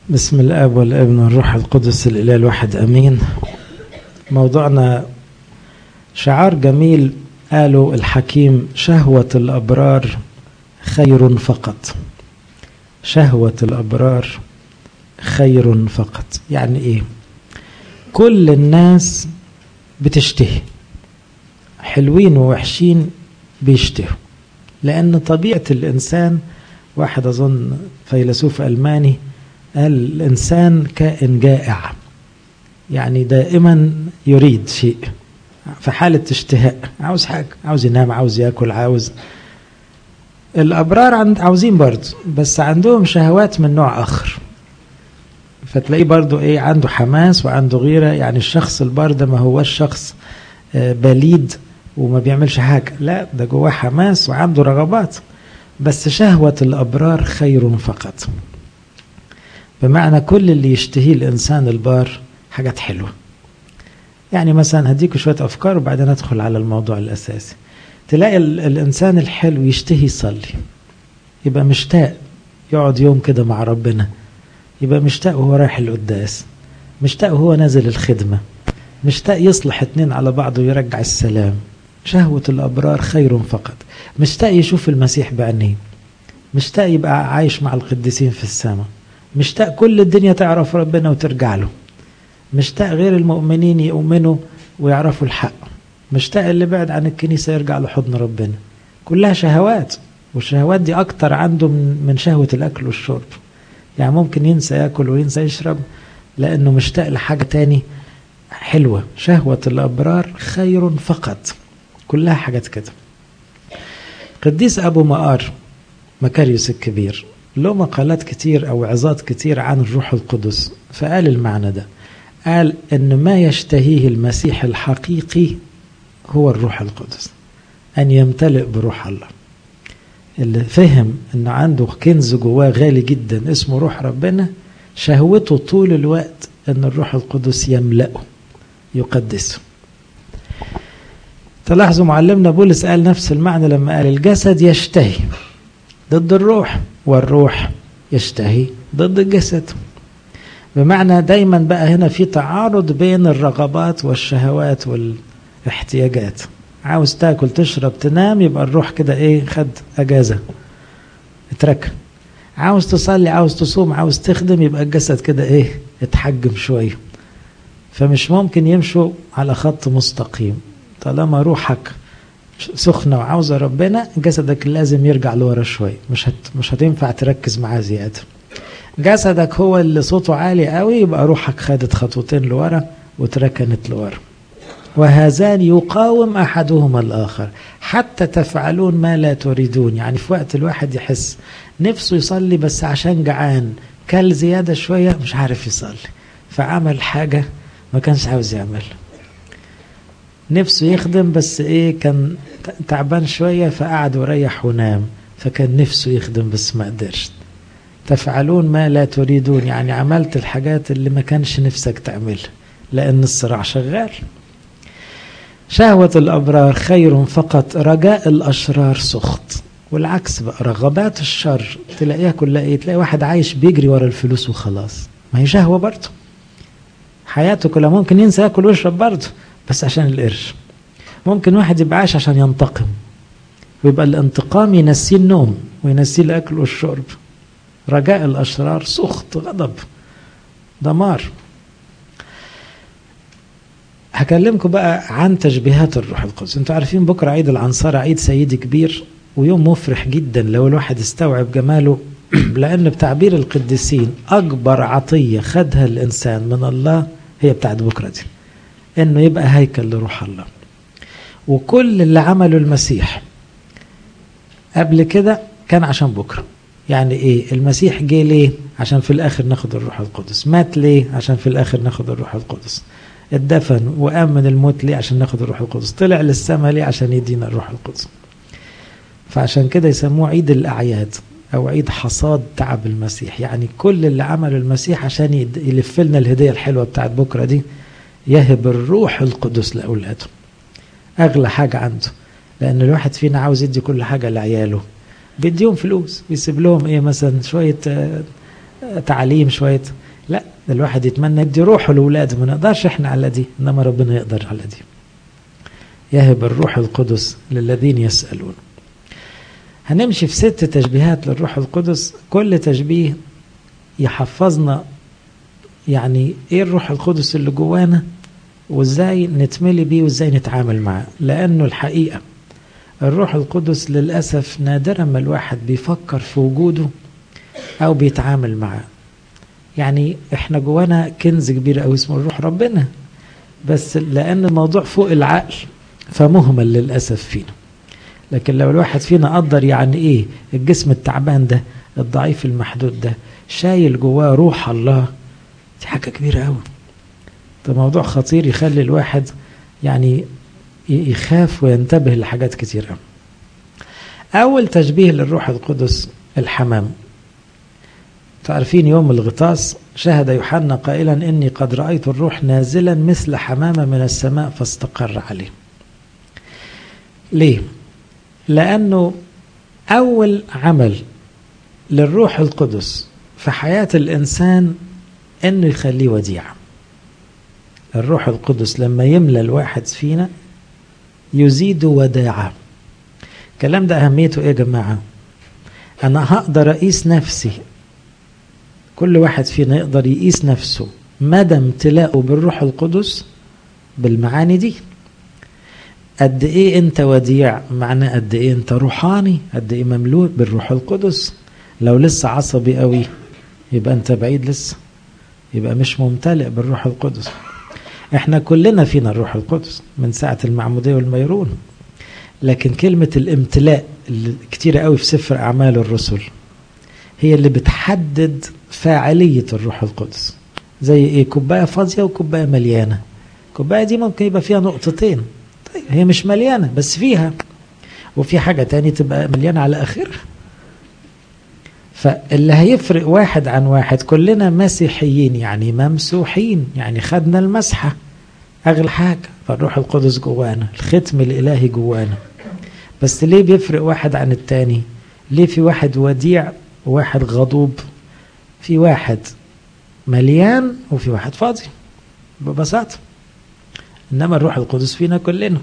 بسم الاب والابن والروح القدس الاله الواحد امين موضوعنا شعار جميل قاله الحكيم شهوه الابرار خير فقط شهوه الابرار خير فقط يعني ايه كل الناس بتشتهي حلوين ووحشين بيشتهوا لان طبيعه الانسان واحد اظن فيلسوف الماني قال الانسان كائن جائع يعني دائما يريد شيء في حالة اشتهاء عاوز حاجة عاوز ينام عاوز ياكل عاوز الأبرار عند عاوزين برضه بس عندهم شهوات من نوع آخر فتلاقيه برضه إيه عنده حماس وعنده غيرة يعني الشخص البار ده ما هوش شخص بليد وما بيعملش حاجة لا ده جواه حماس وعنده رغبات بس شهوة الأبرار خير فقط بمعنى كل اللي يشتهيه الإنسان البار حاجات حلوة يعني مثلا هديكوا شوية أفكار وبعدين أدخل على الموضوع الأساسي تلاقي الإنسان الحلو يشتهي يصلي يبقى مشتاق يقعد يوم كده مع ربنا يبقى مشتاق وهو رايح القداس مشتاق وهو نازل الخدمة مشتاق يصلح اتنين على بعض ويرجع السلام شهوة الأبرار خير فقط مشتاق يشوف المسيح بعينيه مشتاق يبقى عايش مع القديسين في السماء مشتاق كل الدنيا تعرف ربنا وترجع له مشتاق غير المؤمنين يؤمنوا ويعرفوا الحق مشتاق اللي بعد عن الكنيسة يرجع لحضن ربنا كلها شهوات والشهوات دي أكتر عنده من شهوة الأكل والشرب يعني ممكن ينسى يأكل وينسى يشرب لأنه مشتاق لحاجة تاني حلوة شهوة الأبرار خير فقط كلها حاجات كده قديس أبو مقار مكاريوس الكبير له مقالات كتير أو عظات كتير عن الروح القدس فقال المعنى ده قال أن ما يشتهيه المسيح الحقيقي هو الروح القدس أن يمتلئ بروح الله اللي فهم أن عنده كنز جواه غالي جدا اسمه روح ربنا شهوته طول الوقت أن الروح القدس يملأه يقدسه تلاحظوا معلمنا بولس قال نفس المعنى لما قال الجسد يشتهي ضد الروح والروح يشتهي ضد الجسد بمعنى دايما بقى هنا في تعارض بين الرغبات والشهوات والاحتياجات عاوز تاكل تشرب تنام يبقى الروح كده ايه خد اجازه اترك عاوز تصلي عاوز تصوم عاوز تخدم يبقى الجسد كده ايه اتحجم شويه فمش ممكن يمشوا على خط مستقيم طالما روحك سخنه وعاوزه ربنا جسدك لازم يرجع لورا شويه مش هت مش هتنفع تركز معاه زياده جسدك هو اللي صوته عالي قوي يبقى روحك خدت خطوتين لورا واتركنت لورا وهذان يقاوم احدهما الاخر حتى تفعلون ما لا تريدون يعني في وقت الواحد يحس نفسه يصلي بس عشان جعان كل زياده شويه مش عارف يصلي فعمل حاجه ما كانش عاوز يعملها نفسه يخدم بس ايه كان تعبان شويه فقعد وريح ونام فكان نفسه يخدم بس ما قدرش تفعلون ما لا تريدون يعني عملت الحاجات اللي ما كانش نفسك تعملها لان الصراع شغال شهوة الأبرار خير فقط رجاء الأشرار سخط والعكس بقى رغبات الشر تلاقيها كلها ايه تلاقي واحد عايش بيجري ورا الفلوس وخلاص ما هي شهوة برضه حياته كلها ممكن ينسى ياكل ويشرب برضه بس عشان القرش ممكن واحد يبقى عايش عشان ينتقم ويبقى الانتقام ينسيه النوم وينسيه الاكل والشرب رجاء الاشرار سخط غضب دمار هكلمكم بقى عن تشبيهات الروح القدس انتوا عارفين بكره عيد العنصرة عيد سيدي كبير ويوم مفرح جدا لو الواحد استوعب جماله لان بتعبير القديسين اكبر عطيه خدها الانسان من الله هي بتاعت بكره دي انه يبقى هيكل لروح الله وكل اللي عمله المسيح قبل كده كان عشان بكره يعني ايه المسيح جه ليه عشان في الاخر ناخد الروح القدس مات ليه عشان في الاخر ناخد الروح القدس اتدفن وقام من الموت ليه عشان ناخد الروح القدس طلع للسماء ليه عشان يدينا الروح القدس فعشان كده يسموه عيد الاعياد او عيد حصاد تعب المسيح يعني كل اللي عمله المسيح عشان يلف لنا الهديه الحلوه بتاعت بكره دي يهب الروح القدس لاولاده اغلى حاجه عنده لان الواحد فينا عاوز يدي كل حاجه لعياله بيديهم فلوس بيسيب لهم ايه مثلا شويه تعليم شوية لا الواحد يتمنى يدي روحه لأولاده ما نقدرش احنا على دي إنما ربنا يقدر على دي يهب الروح القدس للذين يسألون هنمشي في ست تشبيهات للروح القدس كل تشبيه يحفظنا يعني ايه الروح القدس اللي جوانا وازاي نتملي بيه وازاي نتعامل معاه لانه الحقيقه الروح القدس للاسف نادرا ما الواحد بيفكر في وجوده او بيتعامل معاه يعني احنا جوانا كنز كبير قوي اسمه الروح ربنا بس لان الموضوع فوق العقل فمهمل للاسف فينا لكن لو الواحد فينا قدر يعني ايه الجسم التعبان ده الضعيف المحدود ده شايل جواه روح الله دي حاجة كبيرة قوي ده موضوع خطير يخلي الواحد يعني يخاف وينتبه لحاجات كتير قوي أول تشبيه للروح القدس الحمام تعرفين يوم الغطاس شهد يوحنا قائلا إني قد رأيت الروح نازلا مثل حمامة من السماء فاستقر عليه ليه؟ لأنه أول عمل للروح القدس في حياة الإنسان إنه يخليه وديع الروح القدس لما يملى الواحد فينا يزيد وداعة الكلام ده أهميته إيه يا جماعة أنا هقدر أقيس نفسي كل واحد فينا يقدر يقيس نفسه مدى امتلاءه بالروح القدس بالمعاني دي قد ايه انت وديع معناه قد ايه انت روحاني قد ايه مملوء بالروح القدس لو لسه عصبي قوي يبقى انت بعيد لسه يبقى مش ممتلئ بالروح القدس احنا كلنا فينا الروح القدس من ساعة المعمودية والميرون لكن كلمة الامتلاء اللي كتيرة قوي في سفر أعمال الرسل هي اللي بتحدد فاعلية الروح القدس زي ايه كوباية فاضية وكوباية مليانة الكوباية دي ممكن يبقى فيها نقطتين طيب هي مش مليانة بس فيها وفي حاجة تاني تبقى مليانة على آخرها فاللي هيفرق واحد عن واحد كلنا مسيحيين يعني ممسوحين يعني خدنا المسحة أغلى حاجة فالروح القدس جوانا الختم الإلهي جوانا بس ليه بيفرق واحد عن التاني ليه في واحد وديع وواحد غضوب في واحد مليان وفي واحد فاضي ببساطة إنما الروح القدس فينا كلنا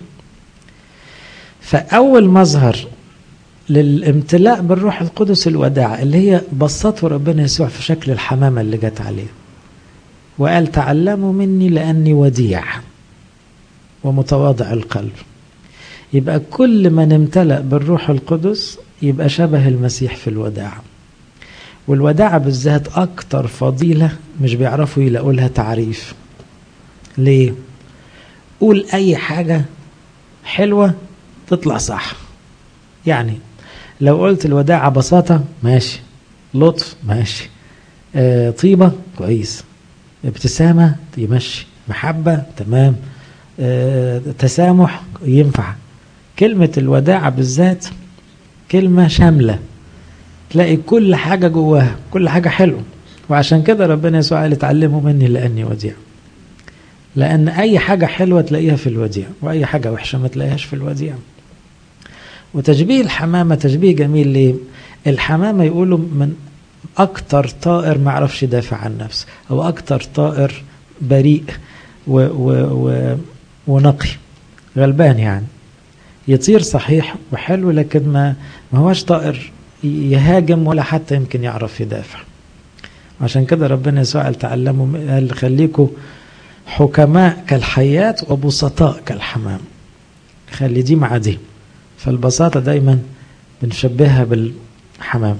فأول مظهر للامتلاء بالروح القدس الوداع اللي هي بسطه ربنا يسوع في شكل الحمامة اللي جت عليه وقال تعلموا مني لأني وديع ومتواضع القلب يبقى كل من امتلأ بالروح القدس يبقى شبه المسيح في الوداع والوداعة بالذات أكتر فضيلة مش بيعرفوا يلاقوا لها تعريف ليه؟ قول أي حاجة حلوة تطلع صح يعني لو قلت الوداعة بساطة ماشي لطف ماشي آه طيبة كويس ابتسامة يمشي محبة تمام آه تسامح ينفع كلمة الوداعة بالذات كلمة شاملة تلاقي كل حاجة جواها كل حاجة حلوة وعشان كده ربنا يسوع قال اتعلموا مني لأني وديع لأن أي حاجة حلوة تلاقيها في الوديع وأي حاجة وحشة ما تلاقيهاش في الوديع وتشبيه الحمامة تشبيه جميل ليه الحمامة يقولوا من أكتر طائر ما عرفش يدافع عن نفسه أو أكتر طائر بريء و و و ونقي غلبان يعني يطير صحيح وحلو لكن ما ما هوش طائر يهاجم ولا حتى يمكن يعرف يدافع عشان كده ربنا يسوع قال تعلموا قال خليكم حكماء كالحيات وبسطاء كالحمام خلي دي مع دي فالبساطة دايما بنشبهها بالحمام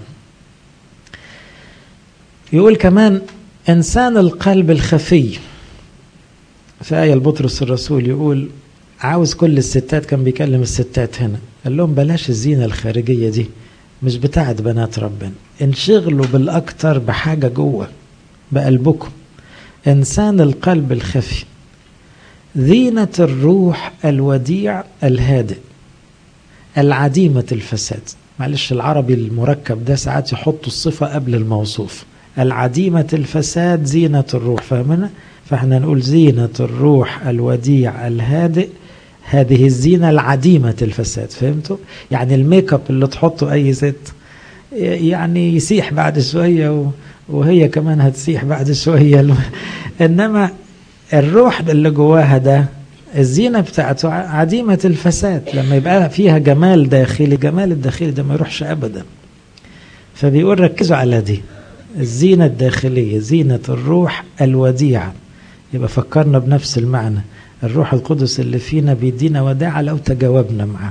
يقول كمان إنسان القلب الخفي في آية البطرس الرسول يقول عاوز كل الستات كان بيكلم الستات هنا قال لهم بلاش الزينة الخارجية دي مش بتاعت بنات ربنا انشغلوا بالأكتر بحاجة جوه بقلبكم إنسان القلب الخفي زينة الروح الوديع الهادئ العديمة الفساد معلش العربي المركب ده ساعات يحطوا الصفة قبل الموصوف العديمة الفساد زينة الروح فاهمنا فاحنا نقول زينة الروح الوديع الهادئ هذه الزينة العديمة الفساد فهمتوا يعني الميك اب اللي تحطه أي ست يعني يسيح بعد شوية وهي كمان هتسيح بعد شوية إنما الروح اللي جواها ده الزينة بتاعته عديمة الفساد لما يبقى فيها جمال داخلي جمال الداخلي ده ما يروحش أبدا فبيقول ركزوا على دي الزينة الداخلية زينة الروح الوديعة يبقى فكرنا بنفس المعنى الروح القدس اللي فينا بيدينا وداعة لو تجاوبنا معاه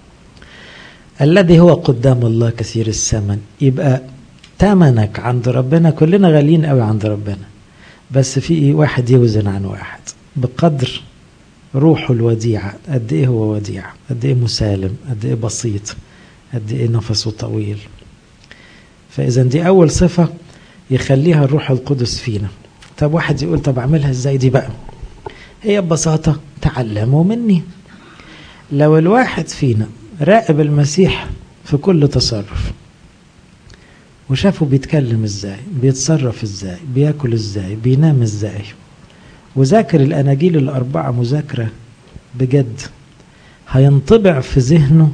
الذي هو قدام الله كثير الثمن يبقى ثمنك عند ربنا كلنا غاليين قوي عند ربنا بس في واحد يوزن عن واحد بقدر روحه الوديعة قد ايه هو وديع قد ايه مسالم قد ايه بسيط قد ايه نفسه طويل فاذا دي اول صفة يخليها الروح القدس فينا طب واحد يقول طب اعملها ازاي دي بقى هي ببساطة تعلموا مني لو الواحد فينا راقب المسيح في كل تصرف وشافه بيتكلم ازاي بيتصرف ازاي بياكل ازاي بينام ازاي وذاكر الاناجيل الاربعه مذاكره بجد هينطبع في ذهنه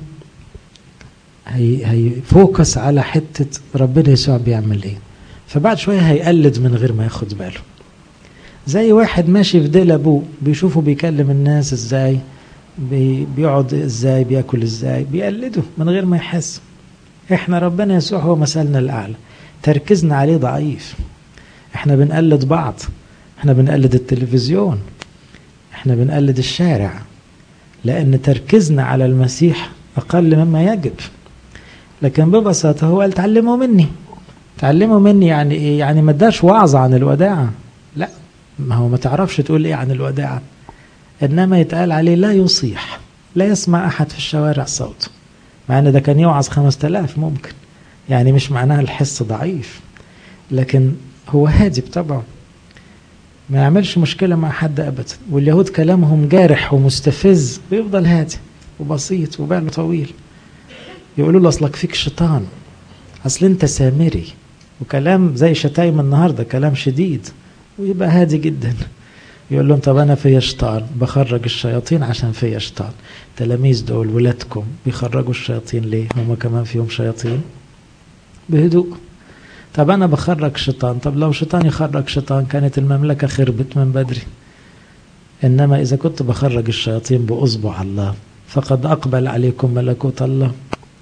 هي هيفوكس على حته ربنا يسوع بيعمل ايه فبعد شويه هيقلد من غير ما ياخد باله زي واحد ماشي في ديل ابوه بيشوفه بيكلم الناس ازاي بي بيقعد ازاي بياكل ازاي بيقلده من غير ما يحس احنا ربنا يسوع هو مثلنا الاعلى تركيزنا عليه ضعيف احنا بنقلد بعض احنا بنقلد التلفزيون احنا بنقلد الشارع لان تركيزنا على المسيح اقل مما يجب لكن ببساطه هو قال تعلموا مني تعلموا مني يعني ايه يعني ما اداش وعظ عن الوداعه لا ما هو ما تعرفش تقول ايه عن الوداعه انما يتقال عليه لا يصيح لا يسمع احد في الشوارع صوته مع ان ده كان يوعظ 5000 ممكن يعني مش معناها الحس ضعيف لكن هو هادي بطبعه ما يعملش مشكله مع حد ابدا واليهود كلامهم جارح ومستفز ويفضل هادي وبسيط وباله طويل يقولوا له اصلك فيك شيطان اصل انت سامري وكلام زي شتايم النهارده كلام شديد ويبقى هادي جدا يقول لهم طب انا فيا شيطان بخرج الشياطين عشان فيا شيطان تلاميذ دول ولادكم بيخرجوا الشياطين ليه هم كمان فيهم شياطين بهدوء طب انا بخرج شيطان طب لو شيطان يخرج شيطان كانت المملكه خربت من بدري انما اذا كنت بخرج الشياطين باصبع الله فقد اقبل عليكم ملكوت الله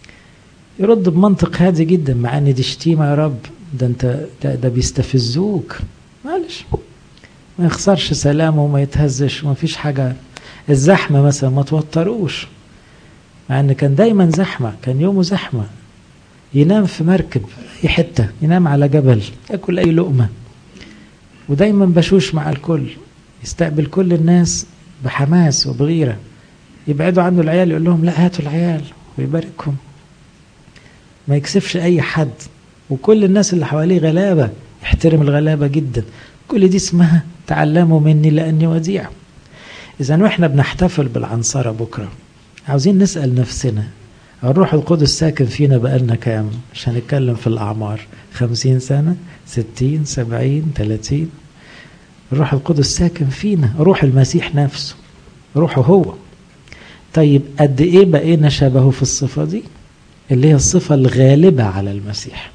يرد بمنطق هادي جدا مع ان دي شتيمه يا رب ده انت ده, ده بيستفزوك معلش ما يخسرش سلامه وما يتهزش وما فيش حاجه الزحمه مثلا ما توتروش مع ان كان دايما زحمه كان يومه زحمه ينام في مركب اي حته ينام على جبل ياكل اي لقمه ودايما بشوش مع الكل يستقبل كل الناس بحماس وبغيره يبعدوا عنه العيال يقول لهم لا هاتوا العيال ويباركهم ما يكسفش اي حد وكل الناس اللي حواليه غلابه يحترم الغلابه جدا كل دي اسمها تعلموا مني لاني وديع اذا واحنا بنحتفل بالعنصره بكره عاوزين نسال نفسنا الروح القدس ساكن فينا بقالنا كام مش هنتكلم في الأعمار خمسين سنة ستين سبعين ثلاثين الروح القدس ساكن فينا روح المسيح نفسه روحه هو طيب قد ايه بقينا شبهه في الصفة دي اللي هي الصفة الغالبة على المسيح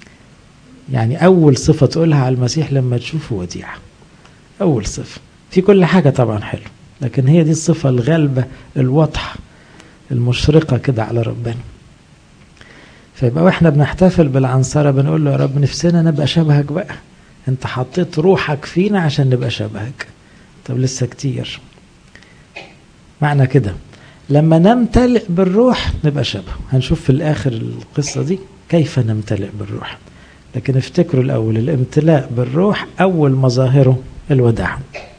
يعني أول صفة تقولها على المسيح لما تشوفه وديعة أول صفة في كل حاجة طبعا حلو لكن هي دي الصفة الغالبة الواضحة المشرقة كده على ربنا فيبقى واحنا بنحتفل بالعنصرة بنقول له يا رب نفسنا نبقى شبهك بقى انت حطيت روحك فينا عشان نبقى شبهك طب لسه كتير معنى كده لما نمتلئ بالروح نبقى شبهه هنشوف في الاخر القصة دي كيف نمتلئ بالروح لكن افتكروا الاول الامتلاء بالروح اول مظاهره الوداع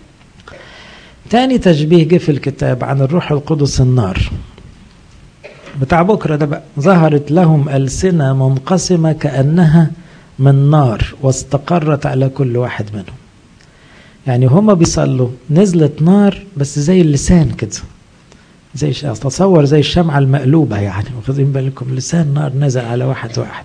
تاني تشبيه جه في الكتاب عن الروح القدس النار بتاع بكرة ده بقى ظهرت لهم ألسنة منقسمة كأنها من نار واستقرت على كل واحد منهم يعني هما بيصلوا نزلت نار بس زي اللسان كده زي تصور زي الشمعة المقلوبة يعني واخدين بالكم لسان نار نزل على واحد واحد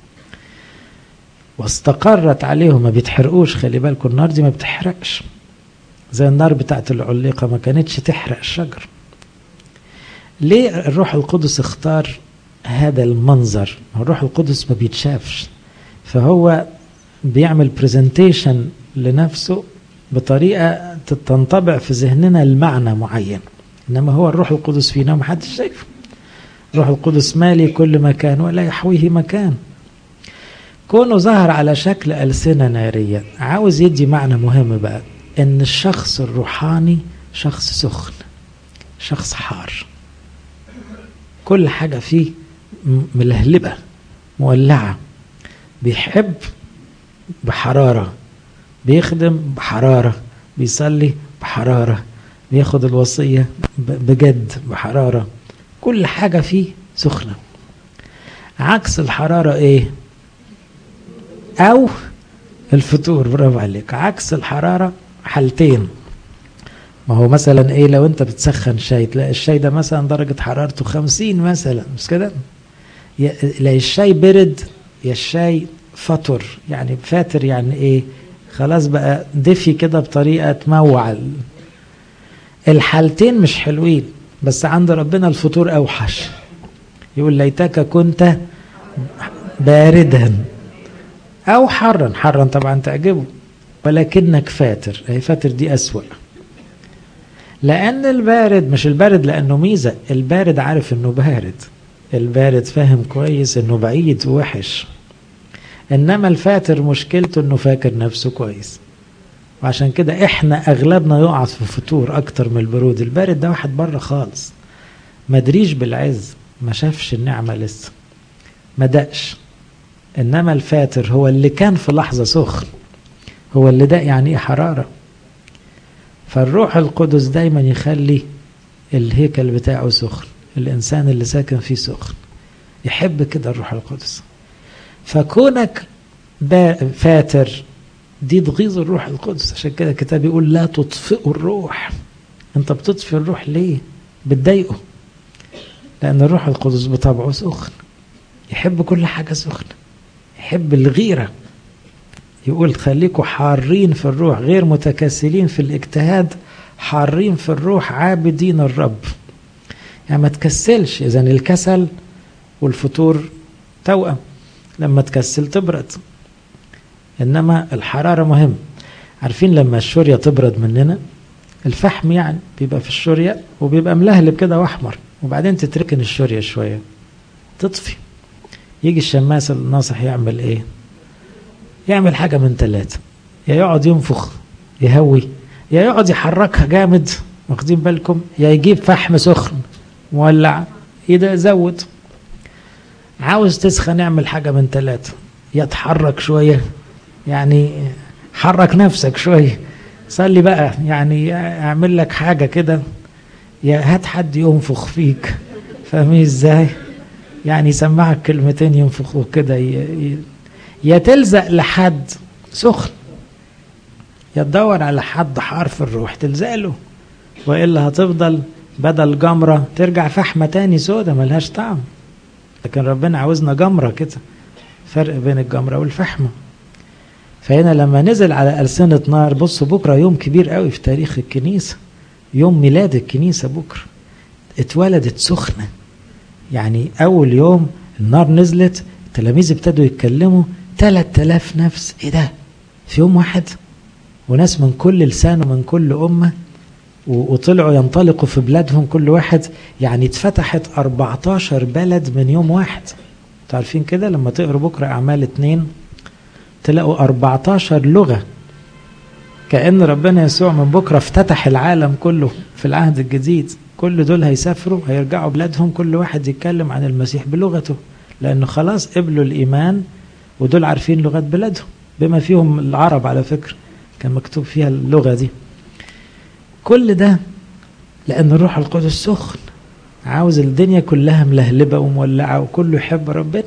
واستقرت عليهم ما بيتحرقوش خلي بالكم النار دي ما بتحرقش زي النار بتاعت العليقة ما كانتش تحرق الشجر ليه الروح القدس اختار هذا المنظر الروح القدس ما بيتشافش فهو بيعمل برزنتيشن لنفسه بطريقة تنطبع في ذهننا المعنى معين إنما هو الروح القدس فينا ومحدش شايفه الروح القدس مالي كل مكان ولا يحويه مكان كونه ظهر على شكل ألسنة نارية عاوز يدي معنى مهم بقى إن الشخص الروحاني شخص سخن شخص حار كل حاجة فيه ملهلبة مولعة بيحب بحرارة بيخدم بحرارة بيصلي بحرارة بياخد الوصية بجد بحرارة كل حاجة فيه سخنة عكس الحرارة ايه او الفتور برافو عليك عكس الحرارة حالتين ما هو مثلا ايه لو انت بتسخن شاي تلاقي الشاي ده مثلا درجة حرارته خمسين مثلا مش كده لا الشاي برد يا الشاي فطر يعني فاتر يعني ايه خلاص بقى دفي كده بطريقة تموع الحالتين مش حلوين بس عند ربنا الفطور أوحش يقول ليتك كنت باردا أو حرا حرا طبعا تعجبه ولكنك فاتر هي فاتر دي أسوأ لأن البارد مش البارد لأنه ميزة البارد عارف أنه بارد البارد فاهم كويس أنه بعيد ووحش إنما الفاتر مشكلته أنه فاكر نفسه كويس وعشان كده احنا اغلبنا يقع في فتور اكتر من البرود البارد ده واحد بره خالص ما دريش بالعز ما شافش النعمة لسه ما دقش انما الفاتر هو اللي كان في لحظة سخن هو اللي دق يعني ايه حرارة فالروح القدس دايما يخلي الهيكل بتاعه سخن الانسان اللي ساكن فيه سخن يحب كده الروح القدس فكونك فاتر دي تغيظ الروح القدس عشان كده الكتاب يقول لا تطفئوا الروح انت بتطفي الروح ليه بتضايقه لان الروح القدس بطبعه سخن يحب كل حاجة سخنة يحب الغيرة يقول خليكوا حارين في الروح غير متكاسلين في الاجتهاد حارين في الروح عابدين الرب يعني ما تكسلش اذا الكسل والفتور توأم لما تكسل تبرد انما الحراره مهم عارفين لما الشوريه تبرد مننا الفحم يعني بيبقى في الشوريه وبيبقى ملهلب كده واحمر وبعدين تتركن الشوريه شويه تطفي يجي الشماس الناصح يعمل ايه يعمل حاجه من ثلاثه يا يقعد ينفخ يهوي يا يقعد يحركها جامد واخدين بالكم يا يجيب فحم سخن مولع يزود عاوز تسخن اعمل حاجه من ثلاثه يتحرك شويه يعني حرك نفسك شوية صلي بقى يعني اعمل لك حاجة كده يا هات حد ينفخ فيك فاهمين ازاي يعني يسمعك كلمتين ينفخوا كده يا تلزق لحد سخن يا تدور على حد حار في الروح تلزق له والا هتفضل بدل جمرة ترجع فحمة تاني سودة ملهاش طعم لكن ربنا عاوزنا جمرة كده فرق بين الجمرة والفحمة فهنا لما نزل على ألسنة نار بصوا بكرة يوم كبير قوي في تاريخ الكنيسة يوم ميلاد الكنيسة بكرة اتولدت سخنة يعني أول يوم النار نزلت التلاميذ ابتدوا يتكلموا 3000 نفس ايه ده في يوم واحد وناس من كل لسان ومن كل أمة وطلعوا ينطلقوا في بلادهم كل واحد يعني اتفتحت 14 بلد من يوم واحد عارفين كده لما تقروا بكرة أعمال اتنين تلاقوا 14 لغة كأن ربنا يسوع من بكرة افتتح العالم كله في العهد الجديد كل دول هيسافروا هيرجعوا بلادهم كل واحد يتكلم عن المسيح بلغته لأنه خلاص قبلوا الإيمان ودول عارفين لغات بلادهم بما فيهم العرب على فكرة كان مكتوب فيها اللغة دي كل ده لأن الروح القدس سخن عاوز الدنيا كلها ملهلبة ومولعة وكله يحب ربنا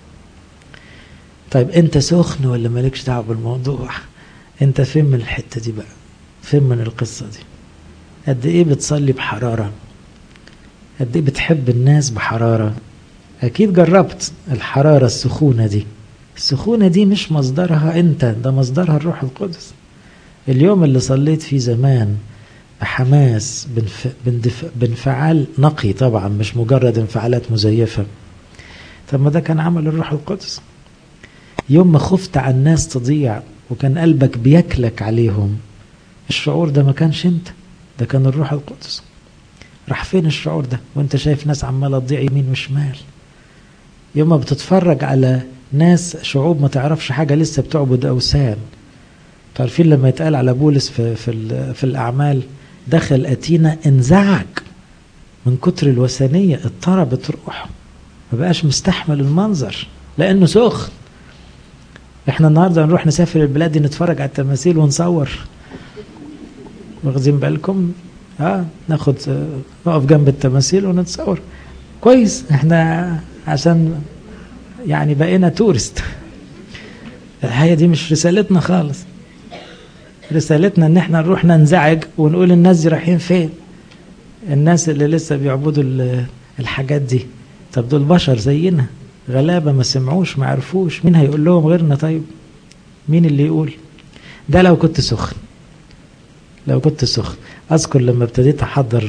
طيب انت سخن ولا مالكش دعوه بالموضوع انت فين من الحته دي بقى فين من القصه دي قد ايه بتصلي بحراره قد ايه بتحب الناس بحراره اكيد جربت الحراره السخونه دي السخونه دي مش مصدرها انت ده مصدرها الروح القدس اليوم اللي صليت فيه زمان بحماس بنف... بندف... بانفعال نقي طبعا مش مجرد انفعالات مزيفه طب ما ده كان عمل الروح القدس يوم ما خفت على الناس تضيع وكان قلبك بيكلك عليهم الشعور ده ما كانش انت ده كان الروح القدس راح فين الشعور ده وانت شايف ناس عمالة تضيع يمين وشمال يوم ما بتتفرج على ناس شعوب ما تعرفش حاجة لسه بتعبد أوثان تعرفين لما يتقال على بولس في, في, في الأعمال دخل أتينا انزعج من كتر الوثنية اضطربت روحه ما بقاش مستحمل المنظر لأنه سخن احنا النهارده نروح نسافر البلاد دي نتفرج على التماثيل ونصور واخدين بالكم اه ناخد نقف جنب التماثيل ونتصور كويس احنا عشان يعني بقينا تورست الحقيقه دي مش رسالتنا خالص رسالتنا ان احنا نروح ننزعج ونقول الناس دي رايحين فين الناس اللي لسه بيعبدوا الحاجات دي طب دول بشر زينا غلابه ما سمعوش ما عرفوش مين هيقول لهم غيرنا طيب مين اللي يقول ده لو كنت سخن لو كنت سخن اذكر لما ابتديت احضر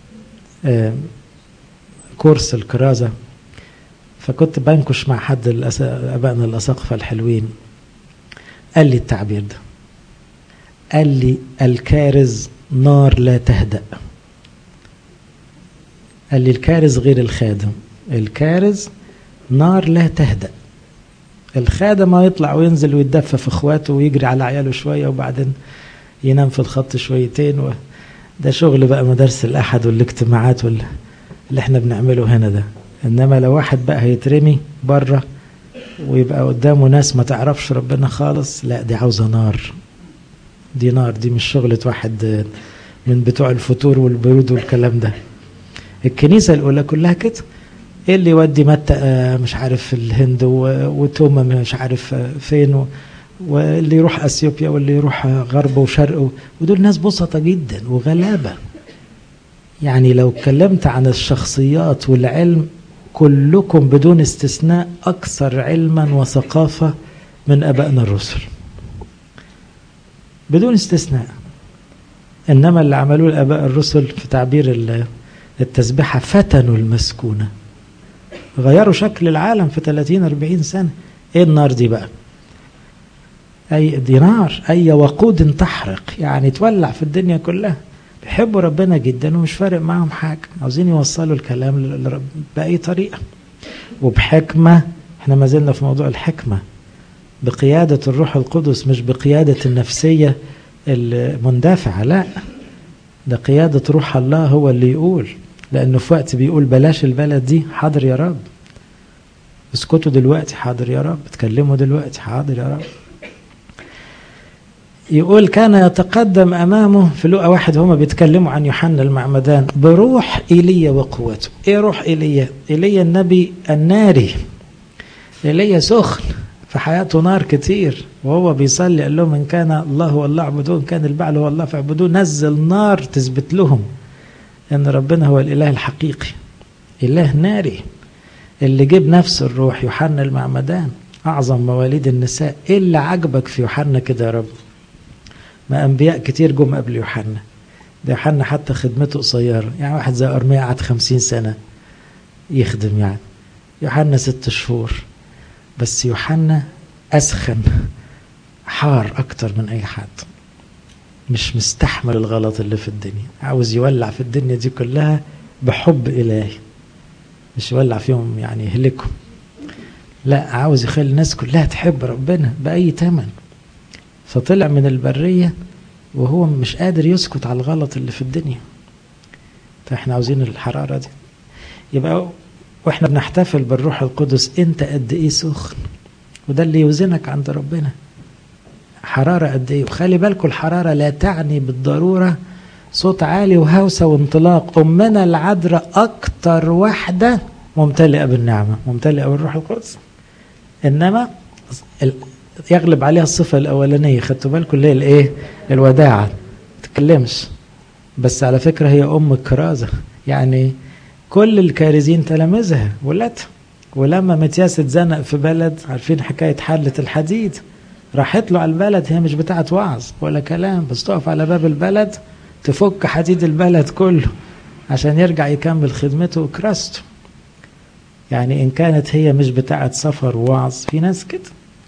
كورس الكرازه فكنت بنكش مع حد ابائنا الاساقفه الحلوين قال لي التعبير ده قال لي الكارز نار لا تهدأ قال لي الكارز غير الخادم الكارز نار لا تهدأ الخادم ما يطلع وينزل ويتدفى في اخواته ويجري على عياله شويه وبعدين ينام في الخط شويتين و... ده شغل بقى مدارس الاحد والاجتماعات وال... اللي احنا بنعمله هنا ده انما لو واحد بقى هيترمي بره ويبقى قدامه ناس ما تعرفش ربنا خالص لا دي عاوزه نار دي نار دي مش شغلة واحد من بتوع الفتور والبرود والكلام ده الكنيسة الأولى كلها كده ايه اللي يودي متى مش عارف في الهند وتوما مش عارف فين واللي يروح اثيوبيا واللي يروح غرب وشرق ودول ناس بسطة جدا وغلابة يعني لو اتكلمت عن الشخصيات والعلم كلكم بدون استثناء أكثر علما وثقافة من أبائنا الرسل بدون استثناء إنما اللي عملوه الآباء الرسل في تعبير التسبحة فتنوا المسكونة غيروا شكل العالم في 30 40 سنة ايه النار دي بقى اي دي نار اي وقود تحرق يعني تولع في الدنيا كلها بيحبوا ربنا جدا ومش فارق معاهم حاجة عاوزين يوصلوا الكلام بأي طريقة وبحكمة احنا ما زلنا في موضوع الحكمة بقيادة الروح القدس مش بقيادة النفسية المندفعة لا ده قيادة روح الله هو اللي يقول لأنه في وقت بيقول بلاش البلد دي حاضر يا رب اسكتوا دلوقتي حاضر يا رب اتكلموا دلوقتي حاضر يا رب يقول كان يتقدم أمامه في لقى واحد هما بيتكلموا عن يوحنا المعمدان بروح إيليا وقوته إيه روح إيليا إيليا النبي الناري إيليا سخن في حياته نار كتير وهو بيصلي قال لهم إن كان الله هو الله اعبدوه إن كان البعل هو الله فاعبدوه نزل نار تثبت لهم ان ربنا هو الاله الحقيقي اله ناري اللي جيب نفس الروح يوحنا المعمدان اعظم مواليد النساء ايه اللي عجبك في يوحنا كده يا رب ما انبياء كتير جم قبل يوحنا ده يوحنا حتى خدمته قصيره يعني واحد زي ارميا قعد خمسين سنه يخدم يعني يوحنا ست شهور بس يوحنا اسخن حار اكتر من اي حد مش مستحمل الغلط اللي في الدنيا عاوز يولع في الدنيا دي كلها بحب إلهي مش يولع فيهم يعني يهلكهم لا عاوز يخلي الناس كلها تحب ربنا بأي تمن فطلع من البرية وهو مش قادر يسكت على الغلط اللي في الدنيا فاحنا عاوزين الحرارة دي يبقى واحنا بنحتفل بالروح القدس انت قد ايه سخن وده اللي يوزنك عند ربنا حرارة قد ايه وخلي بالكم الحرارة لا تعني بالضرورة صوت عالي وهوسة وانطلاق أمنا العذراء أكتر واحدة ممتلئة بالنعمة ممتلئة بالروح القدس إنما يغلب عليها الصفة الأولانية خدتوا بالكم اللي هي الإيه؟ الوداعة تتكلمش بس على فكرة هي أم الكرازة يعني كل الكارزين تلامذها ولادها ولما متياس اتزنق في بلد عارفين حكاية حلة الحديد راحت له على البلد هي مش بتاعة وعظ ولا كلام بس تقف على باب البلد تفك حديد البلد كله عشان يرجع يكمل خدمته وكراسته يعني إن كانت هي مش بتاعة سفر ووعظ في ناس كده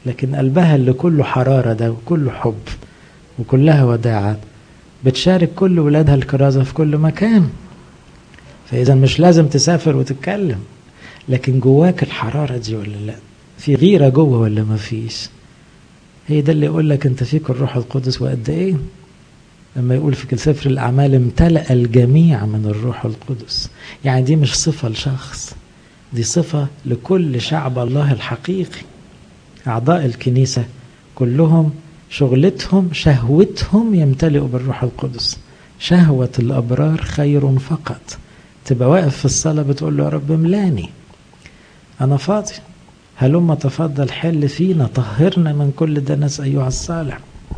لكن قلبها اللي كله حرارة ده وكله حب وكلها وداعة بتشارك كل ولادها الكرازة في كل مكان فإذا مش لازم تسافر وتتكلم لكن جواك الحرارة دي ولا لا في غيرة جوه ولا ما فيش هي ده اللي يقول لك انت فيك الروح القدس وقد ايه لما يقول في سفر الأعمال امتلأ الجميع من الروح القدس يعني دي مش صفة لشخص دي صفة لكل شعب الله الحقيقي أعضاء الكنيسة كلهم شغلتهم شهوتهم يمتلئوا بالروح القدس شهوة الأبرار خير فقط تبقى واقف في الصلاة بتقول له يا رب املاني أنا فاضي هلما تفضل حل فينا طهرنا من كل دنس أيها الصالح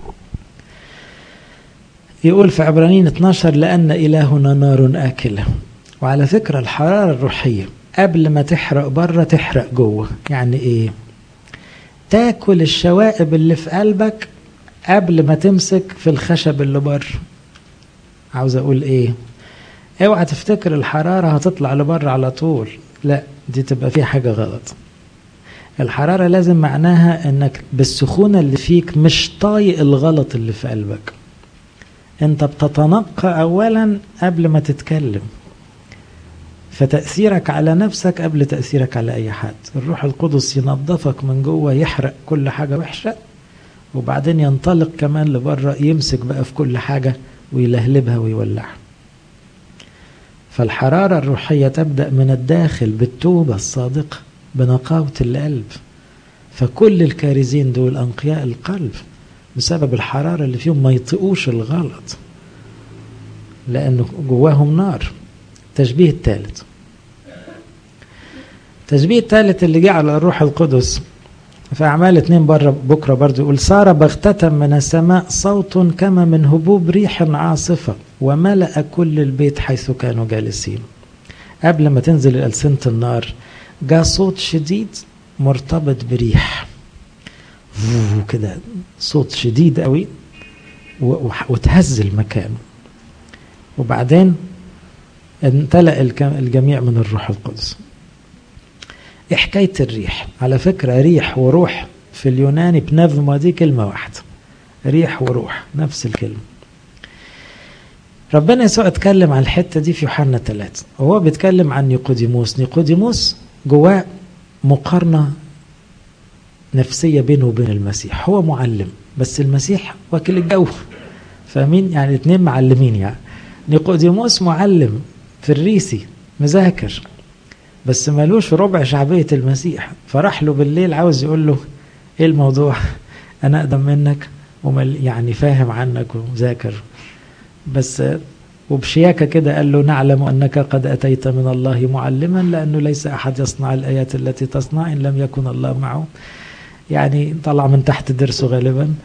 يقول في عبرانيين 12 لأن إلهنا نار آكلة وعلى فكرة الحرارة الروحية قبل ما تحرق بره تحرق جوه يعني إيه تاكل الشوائب اللي في قلبك قبل ما تمسك في الخشب اللي بره عاوز أقول إيه اوعى تفتكر الحرارة هتطلع لبره على طول لا دي تبقى فيها حاجة غلط الحرارة لازم معناها انك بالسخونة اللي فيك مش طايق الغلط اللي في قلبك انت بتتنقى اولا قبل ما تتكلم فتأثيرك على نفسك قبل تأثيرك على أي حد الروح القدس ينظفك من جوه يحرق كل حاجة وحشة وبعدين ينطلق كمان لبره يمسك بقى في كل حاجة ويلهلبها ويولعها فالحرارة الروحية تبدأ من الداخل بالتوبة الصادقة بنقاوة القلب فكل الكارزين دول أنقياء القلب بسبب الحرارة اللي فيهم ما يطيقوش الغلط لأنه جواهم نار التشبيه الثالث التشبيه الثالث اللي جه على الروح القدس في أعمال اتنين بره بكرة برضه يقول صار بغتة من السماء صوت كما من هبوب ريح عاصفة وملأ كل البيت حيث كانوا جالسين قبل ما تنزل ألسنة النار جاء صوت شديد مرتبط بريح كده صوت شديد قوي وتهز المكان وبعدين امتلأ الجميع من الروح القدس ايه حكاية الريح على فكرة ريح وروح في اليوناني بنفما دي كلمة واحدة ريح وروح نفس الكلمة ربنا يسوع اتكلم عن الحتة دي في يوحنا 3 وهو بيتكلم عن نيقوديموس نيقوديموس جواه مقارنة نفسية بينه وبين المسيح هو معلم بس المسيح واكل الجو فاهمين يعني اتنين معلمين يعني نيقوديموس معلم فريسي مذاكر بس مالوش ربع شعبية المسيح فراح له بالليل عاوز يقول له ايه الموضوع انا اقدم منك ومل يعني فاهم عنك ومذاكر بس وبشياكة كده قال له نعلم أنك قد أتيت من الله معلما لأنه ليس أحد يصنع الآيات التي تصنع إن لم يكن الله معه يعني طلع من تحت درسه غالبا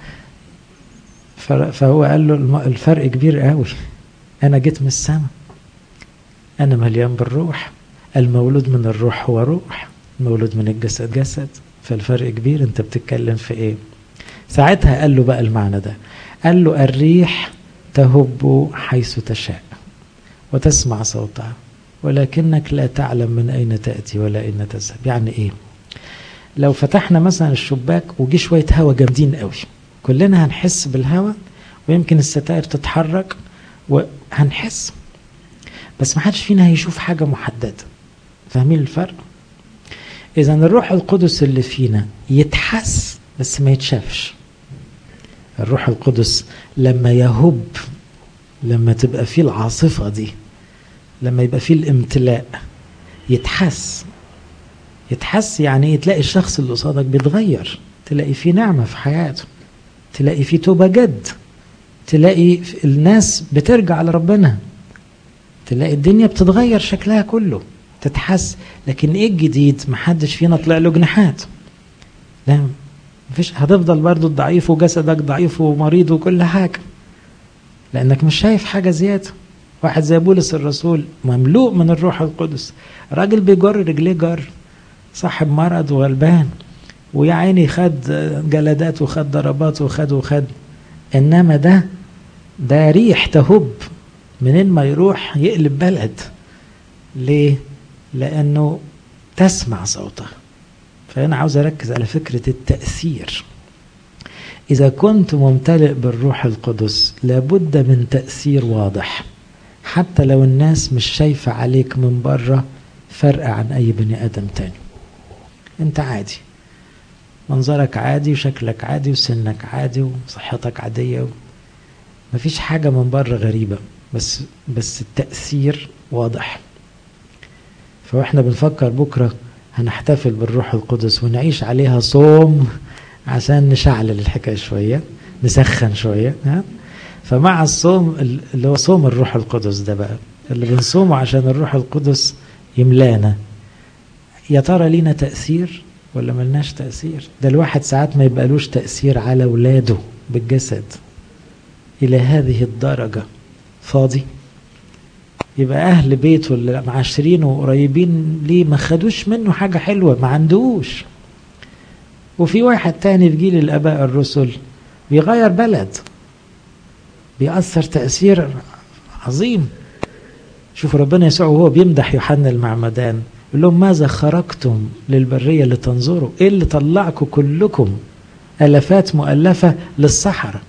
فهو قال له الفرق كبير قوي أنا جيت من السماء أنا مليان بالروح المولود من الروح هو روح المولود من الجسد جسد فالفرق كبير أنت بتتكلم في إيه ساعتها قال له بقى المعنى ده قال له الريح تهب حيث تشاء وتسمع صوتها ولكنك لا تعلم من أين تأتي ولا أين تذهب يعني إيه لو فتحنا مثلا الشباك وجي شوية هوا جامدين قوي كلنا هنحس بالهوا ويمكن الستائر تتحرك وهنحس بس ما حدش فينا هيشوف حاجة محددة فاهمين الفرق إذا الروح القدس اللي فينا يتحس بس ما يتشافش الروح القدس لما يهب لما تبقى فيه العاصفة دي لما يبقى فيه الامتلاء يتحس يتحس يعني ايه تلاقي الشخص اللي قصادك بيتغير تلاقي فيه نعمة في حياته تلاقي فيه توبة جد تلاقي الناس بترجع لربنا تلاقي الدنيا بتتغير شكلها كله تتحس لكن ايه الجديد محدش فينا طلع له جناحات لا مفيش هتفضل برضو ضعيف وجسدك ضعيف ومريض وكل حاجة لأنك مش شايف حاجة زيادة واحد زي بولس الرسول مملوء من الروح القدس راجل بيجر رجليه جر صاحب مرض وغلبان ويا عيني خد جلدات وخد ضربات وخد وخد انما ده ده ريح تهب منين ما يروح يقلب بلد ليه لانه تسمع صوته فأنا عاوز أركز على فكرة التأثير إذا كنت ممتلئ بالروح القدس لابد من تأثير واضح حتى لو الناس مش شايفة عليك من بره فرق عن أي بني آدم تاني أنت عادي منظرك عادي وشكلك عادي وسنك عادي وصحتك عادية و... مفيش حاجة من بره غريبة بس بس التأثير واضح فاحنا بنفكر بكرة هنحتفل بالروح القدس ونعيش عليها صوم عشان نشعل الحكاية شوية نسخن شوية ها فمع الصوم اللي هو صوم الروح القدس ده بقى اللي بنصومه عشان الروح القدس يملانا يا ترى لينا تأثير ولا ملناش تأثير ده الواحد ساعات ما يبقالوش تأثير على ولاده بالجسد إلى هذه الدرجة فاضي يبقى أهل بيته اللي معاشرين وقريبين ليه ما خدوش منه حاجة حلوة ما عندوش وفي واحد تاني في جيل الآباء الرسل بيغير بلد بيأثر تأثير عظيم شوفوا ربنا يسوع وهو بيمدح يوحنا المعمدان يقول لهم ماذا خرجتم للبرية لتنظروا ايه اللي طلعكم كلكم ألفات مؤلفة للصحراء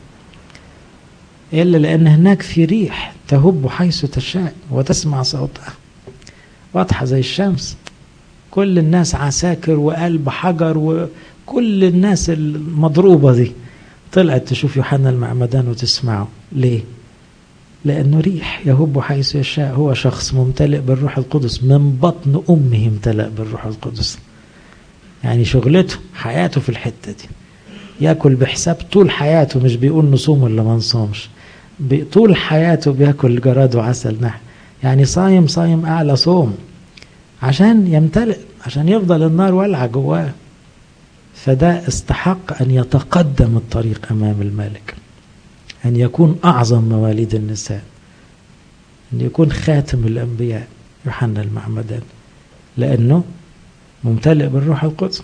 إلا لأن هناك في ريح تهب حيث تشاء وتسمع صوتها واضحة زي الشمس كل الناس عساكر وقلب حجر وكل الناس المضروبة دي طلعت تشوف يوحنا المعمدان وتسمعه ليه؟ لأنه ريح يهب حيث يشاء هو شخص ممتلئ بالروح القدس من بطن أمه امتلأ بالروح القدس يعني شغلته حياته في الحتة دي ياكل بحساب طول حياته مش بيقول نصوم ولا ما نصومش طول حياته بياكل جراد وعسل نحل يعني صايم صايم أعلى صوم عشان يمتلئ عشان يفضل النار والعة جواه فده استحق أن يتقدم الطريق أمام الملك أن يكون أعظم مواليد النساء أن يكون خاتم الأنبياء يوحنا المعمدان لأنه ممتلئ بالروح القدس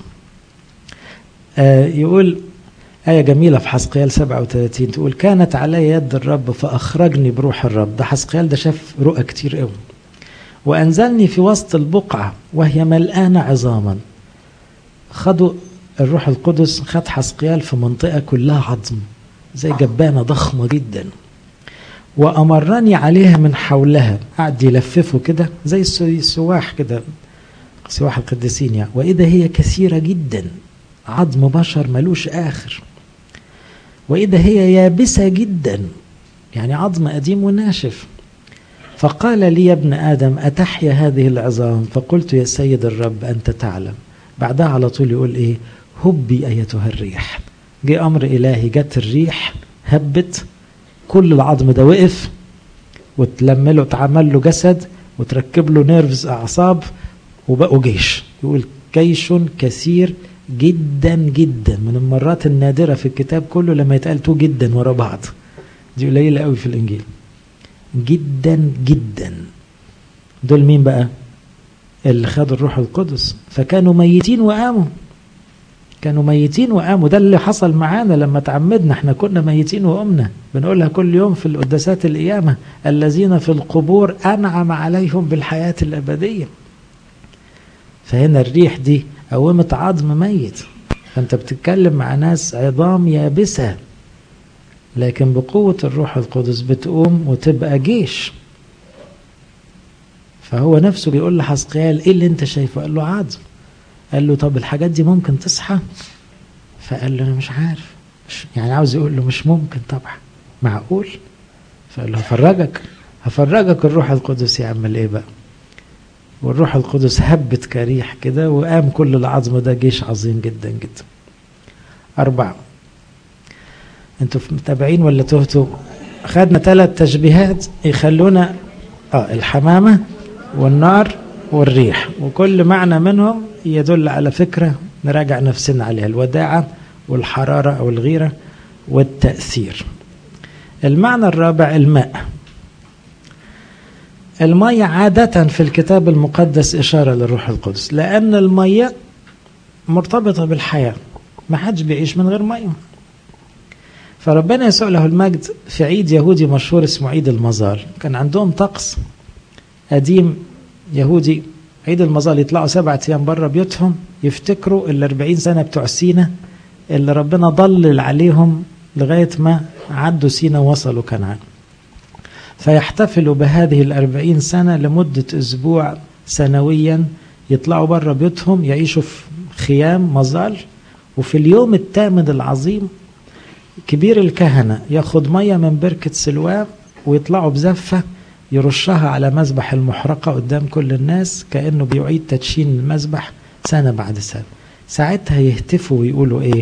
آه يقول آية جميلة في حسقيال 37 تقول كانت علي يد الرب فأخرجني بروح الرب ده حسقيال ده شاف رؤى كتير قوي وأنزلني في وسط البقعة وهي ملآنة عظاما خدوا الروح القدس خد حسقيال في منطقة كلها عظم زي جبانة ضخمة جدا وأمرني عليها من حولها قعد يلففه كده زي السواح كده سواح القديسين يعني وإذا هي كثيرة جدا عظم بشر ملوش آخر وإذا هي يابسة جدا يعني عظم قديم وناشف فقال لي يا ابن آدم أتحيا هذه العظام فقلت يا سيد الرب أنت تعلم بعدها على طول يقول إيه هبي أيتها الريح جه أمر إلهي جت الريح هبت كل العظم ده وقف وتلم له اتعمل له جسد وتركب له نيرفز أعصاب وبقوا جيش يقول جيش كثير جدا جدا من المرات النادرة في الكتاب كله لما يتقال تو جدا ورا بعض دي قليلة قوي في الإنجيل جدا جدا دول مين بقى اللي خدوا الروح القدس فكانوا ميتين وقاموا كانوا ميتين وقاموا ده اللي حصل معانا لما تعمدنا احنا كنا ميتين وقمنا بنقولها كل يوم في القداسات القيامة الذين في القبور أنعم عليهم بالحياة الأبدية فهنا الريح دي قومت عظم ميت فانت بتتكلم مع ناس عظام يابسة لكن بقوة الروح القدس بتقوم وتبقى جيش فهو نفسه بيقول لحزقيال ايه اللي انت شايفه قال له عظم قال له طب الحاجات دي ممكن تصحى فقال له انا مش عارف مش يعني عاوز يقول له مش ممكن طبعا معقول فقال له هفرجك هفرجك الروح القدس يعمل ايه بقى والروح القدس هبت كريح كده وقام كل العظم ده جيش عظيم جدا جدا أربعة انتوا متابعين ولا تهتوا خدنا ثلاث تشبيهات يخلونا اه الحمامة والنار والريح وكل معنى منهم يدل على فكرة نراجع نفسنا عليها الوداعة والحرارة أو الغيرة والتأثير المعنى الرابع الماء المية عادة في الكتاب المقدس إشارة للروح القدس لأن المية مرتبطة بالحياة ما حدش بيعيش من غير مية فربنا يسوع له المجد في عيد يهودي مشهور اسمه عيد المزار كان عندهم طقس قديم يهودي عيد المظال يطلعوا سبعة أيام بره بيوتهم يفتكروا ال 40 سنة بتوع سينا اللي ربنا ضلل عليهم لغاية ما عدوا سينا ووصلوا كنعان فيحتفلوا بهذه الأربعين سنة لمدة أسبوع سنويا يطلعوا بره بيوتهم يعيشوا في خيام مظال وفي اليوم الثامن العظيم كبير الكهنة ياخد مية من بركة سلوان ويطلعوا بزفة يرشها على مذبح المحرقة قدام كل الناس كأنه بيعيد تدشين المذبح سنة بعد سنة ساعتها يهتفوا ويقولوا ايه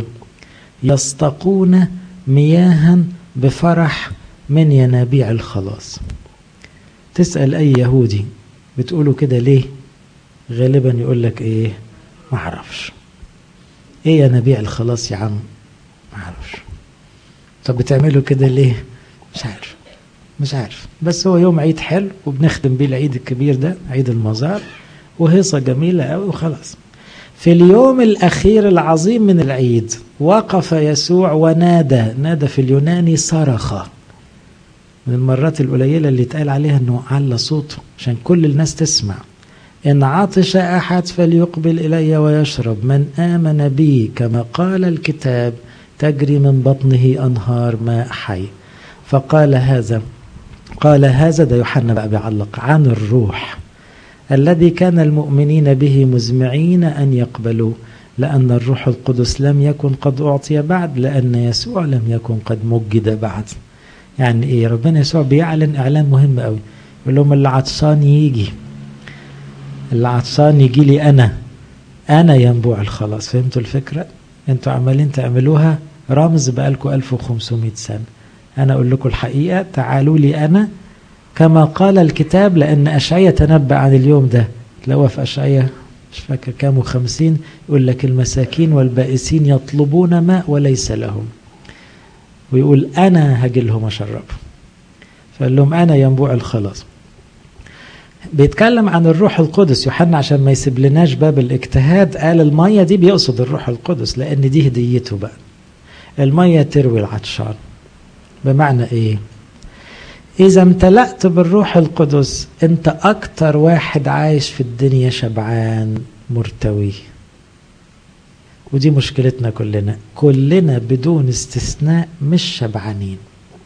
يستقون مياها بفرح من ينابيع الخلاص تسأل أي يهودي بتقولوا كده ليه غالبا يقول لك ايه ما اعرفش ايه ينابيع الخلاص يا عم ما اعرفش طب بتعملوا كده ليه مش عارف مش عارف بس هو يوم عيد حلو وبنخدم بيه العيد الكبير ده عيد المزار وهيصة جميلة قوي وخلاص في اليوم الأخير العظيم من العيد وقف يسوع ونادى نادى في اليوناني صرخ من المرات القليلة اللي اتقال عليها انه على صوته عشان كل الناس تسمع إن عطش أحد فليقبل إلي ويشرب من آمن بي كما قال الكتاب تجري من بطنه أنهار ماء حي فقال هذا قال هذا ده يوحنا بقى بيعلق عن الروح الذي كان المؤمنين به مزمعين أن يقبلوا لأن الروح القدس لم يكن قد أعطي بعد لأن يسوع لم يكن قد مجد بعد يعني إيه ربنا يسوع بيعلن إعلان مهم قوي يقول لهم اللي عطشان يجي اللي عطشان يجي لي أنا أنا ينبوع الخلاص فهمتوا الفكرة أنتوا عمالين تعملوها رمز بقالكم 1500 سنة أنا أقول لكم الحقيقة تعالوا لي أنا كما قال الكتاب لأن أشعية تنبأ عن اليوم ده تلاقوها في أشعية مش فاكر كام وخمسين يقول لك المساكين والبائسين يطلبون ماء وليس لهم ويقول أنا هاجي لهم أشربهم فقال لهم أنا ينبوع الخلاص بيتكلم عن الروح القدس يوحنا عشان ما يسيب لناش باب الاجتهاد قال المية دي بيقصد الروح القدس لأن دي هديته بقى المية تروي العطشان بمعنى ايه إذا امتلأت بالروح القدس أنت أكتر واحد عايش في الدنيا شبعان مرتوي ودي مشكلتنا كلنا كلنا بدون استثناء مش شبعانين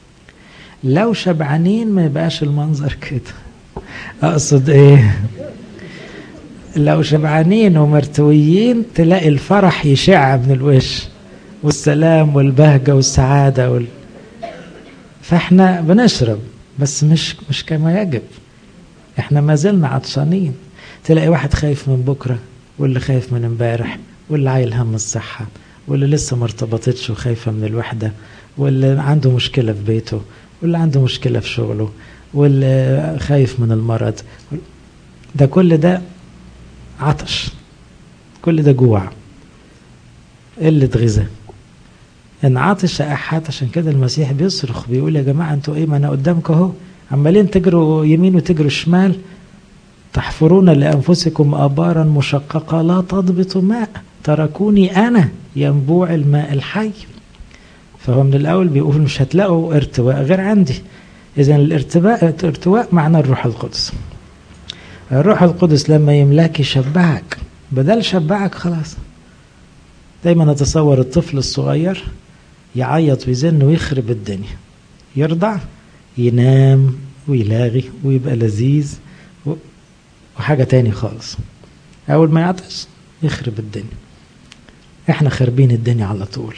لو شبعانين ما يبقاش المنظر كده أقصد إيه لو شبعانين ومرتويين تلاقي الفرح يشع من الوش والسلام والبهجة والسعادة وال... فاحنا بنشرب بس مش مش كما يجب احنا ما زلنا عطشانين تلاقي واحد خايف من بكره واللي خايف من امبارح واللي عايل هم الصحه واللي لسه ما ارتبطتش وخايفه من الوحده واللي عنده مشكله في بيته واللي عنده مشكله في شغله واللي خايف من المرض ده كل ده عطش كل ده جوع قله غذاء ان عطش احد عشان كده المسيح بيصرخ بيقول يا جماعه انتوا ايه ما انا قدامكم اهو عمالين تجروا يمين وتجروا شمال تحفرون لانفسكم ابارا مشققه لا تضبط ماء تركوني انا ينبوع الماء الحي فهو من الاول بيقول مش هتلاقوا ارتواء غير عندي اذا الارتواء ارتواء معنى الروح القدس الروح القدس لما يملاك يشبعك بدل شبعك خلاص دايما اتصور الطفل الصغير يعيط ويزن ويخرب الدنيا يرضع ينام ويلاغي ويبقى لذيذ وحاجة تاني خالص أول ما يعطس يخرب الدنيا احنا خربين الدنيا على طول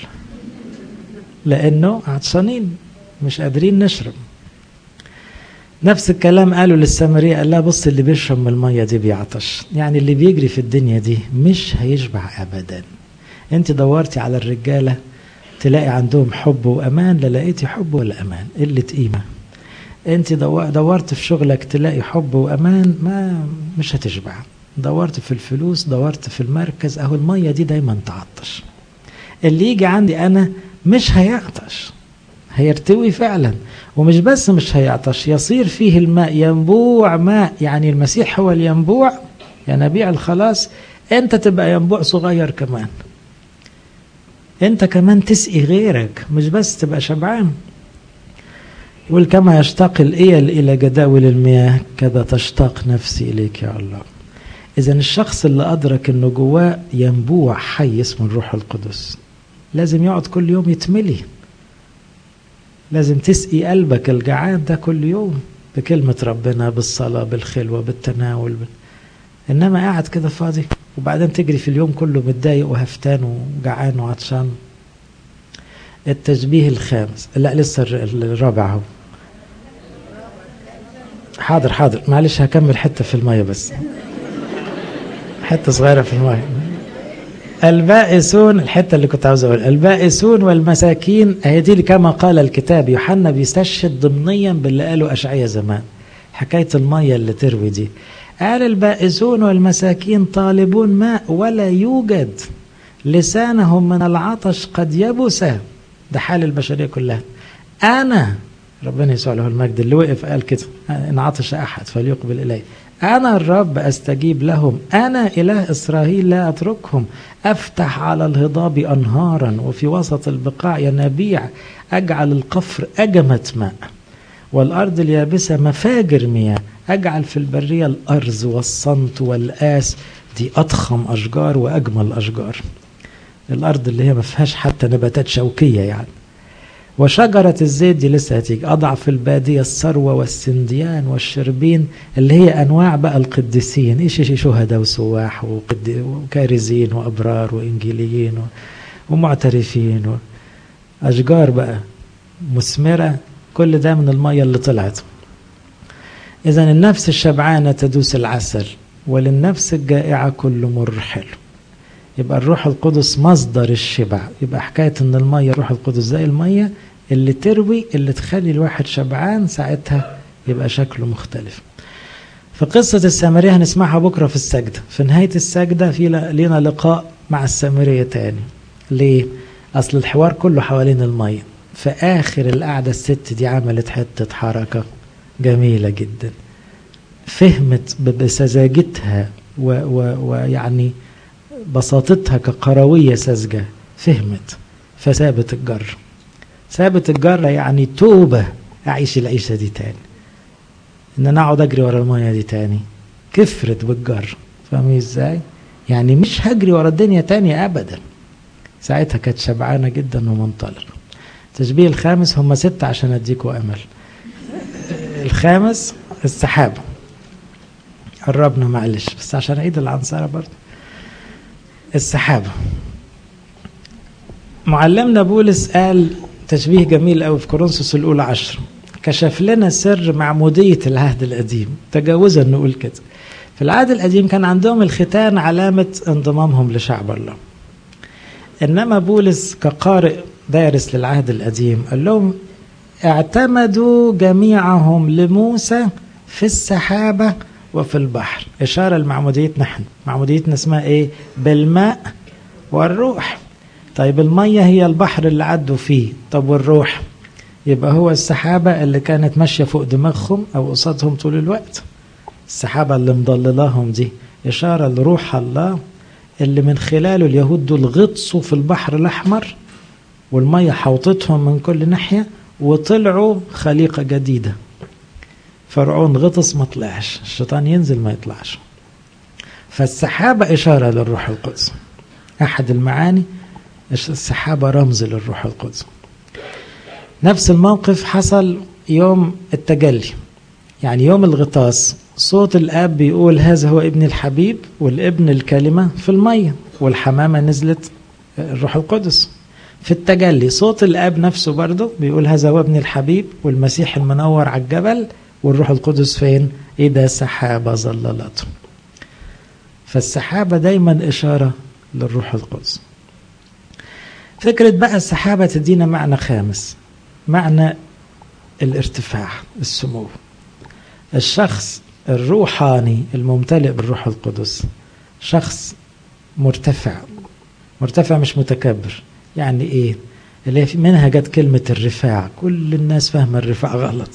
لأنه عطشانين مش قادرين نشرب نفس الكلام قالوا للسامرية قال لها بص اللي بيشرب من المية دي بيعطش يعني اللي بيجري في الدنيا دي مش هيشبع أبدا انت دورتي على الرجالة تلاقي عندهم حب وأمان لا لقيتي حب ولا أمان قلة قيمة انت دورت في شغلك تلاقي حب وأمان ما مش هتشبع دورت في الفلوس دورت في المركز أهو المية دي دايما تعطش اللي يجي عندي أنا مش هيعطش هيرتوي فعلا ومش بس مش هيعطش يصير فيه الماء ينبوع ماء يعني المسيح هو الينبوع ينابيع الخلاص انت تبقى ينبوع صغير كمان انت كمان تسقي غيرك مش بس تبقى شبعان يقول كما يشتاق الايل الى جداول المياه كذا تشتاق نفسي اليك يا الله إذا الشخص اللي أدرك إنه جواه ينبوع حي اسمه الروح القدس لازم يقعد كل يوم يتملي لازم تسقي قلبك الجعان ده كل يوم بكلمة ربنا بالصلاة بالخلوة بالتناول بال... إنما قاعد كده فاضي وبعدين تجري في اليوم كله متضايق وهفتان وجعان وعطشان التشبيه الخامس لا لسه الرابع اهو حاضر حاضر معلش هكمل حته في الميه بس حته صغيره في الميه البائسون الحته اللي كنت عاوز اقول البائسون والمساكين اهي دي كما قال الكتاب يوحنا بيستشهد ضمنيا باللي قاله اشعياء زمان حكايه الميه اللي تروي دي قال البائسون والمساكين طالبون ماء ولا يوجد لسانهم من العطش قد يبس ده حال البشريه كلها انا ربنا يسوع له المجد اللي وقف قال كده ان عطش احد فليقبل الي انا الرب استجيب لهم انا اله اسرائيل لا اتركهم افتح على الهضاب انهارا وفي وسط البقاع ينابيع اجعل القفر اجمه ماء والارض اليابسه مفاجر مياه اجعل في البريه الارز والصمت والاس دي اضخم اشجار واجمل اشجار الارض اللي هي ما فيهاش حتى نباتات شوكيه يعني وشجرة الزيت دي لسه هتيجي أضع في البادية الثروة والسنديان والشربين اللي هي أنواع بقى القديسين إيش إيش شهداء وسواح وكارزين وأبرار وإنجيليين ومعترفين أشجار بقى مثمرة كل ده من المية اللي طلعت إذا النفس الشبعانة تدوس العسل وللنفس الجائعة كل مر حلو يبقى الروح القدس مصدر الشبع يبقى حكاية ان المية الروح القدس زي المية اللي تروي اللي تخلي الواحد شبعان ساعتها يبقى شكله مختلف في قصة السامرية هنسمعها بكرة في السجدة في نهاية السجدة في لينا لقاء مع السامرية تاني ليه؟ أصل الحوار كله حوالين المية في آخر القعدة الست دي عملت حتة حركة جميلة جدا فهمت بسذاجتها ويعني بساطتها كقروية ساذجة فهمت فسابت الجر سابت الجر يعني توبة أعيش العيشة دي تاني إن أنا أقعد أجري ورا المية دي تاني كفرت بالجر فاهمين إزاي؟ يعني مش هجري ورا الدنيا تاني أبدا ساعتها كانت شبعانة جدا ومنطلقة التشبيه الخامس هم ستة عشان أديكوا أمل الخامس السحابة قربنا معلش بس عشان أعيد العنصرة برضه السحابة معلمنا بولس قال تشبيه جميل قوي في كورنثوس الأولى عشر كشف لنا سر معمودية العهد القديم تجاوزا نقول كده في العهد القديم كان عندهم الختان علامة انضمامهم لشعب الله إنما بولس كقارئ دارس للعهد القديم قال لهم اعتمدوا جميعهم لموسى في السحابة وفي البحر إشارة لمعموديتنا نحن معموديتنا اسمها إيه بالماء والروح طيب المية هي البحر اللي عدوا فيه طب والروح يبقى هو السحابة اللي كانت ماشية فوق دماغهم أو قصادهم طول الوقت السحابة اللي مضللاهم دي إشارة لروح الله اللي من خلاله اليهود دول غطسوا في البحر الأحمر والمية حوطتهم من كل ناحية وطلعوا خليقة جديدة فرعون غطس ما طلعش الشيطان ينزل ما يطلعش فالسحابة إشارة للروح القدس أحد المعاني السحابة رمز للروح القدس نفس الموقف حصل يوم التجلي يعني يوم الغطاس صوت الاب بيقول هذا هو ابن الحبيب والابن الكلمه في الميه والحمامه نزلت الروح القدس في التجلي صوت الاب نفسه برضه بيقول هذا هو ابن الحبيب والمسيح المنور على الجبل والروح القدس فين اذا سحابه ظللته فالسحابه دايما اشاره للروح القدس فكره بقى السحابه تدينا معنى خامس معنى الارتفاع السمو الشخص الروحاني الممتلئ بالروح القدس شخص مرتفع مرتفع مش متكبر يعني ايه اللي منها جت كلمة الرفاع كل الناس فاهمة الرفاع غلط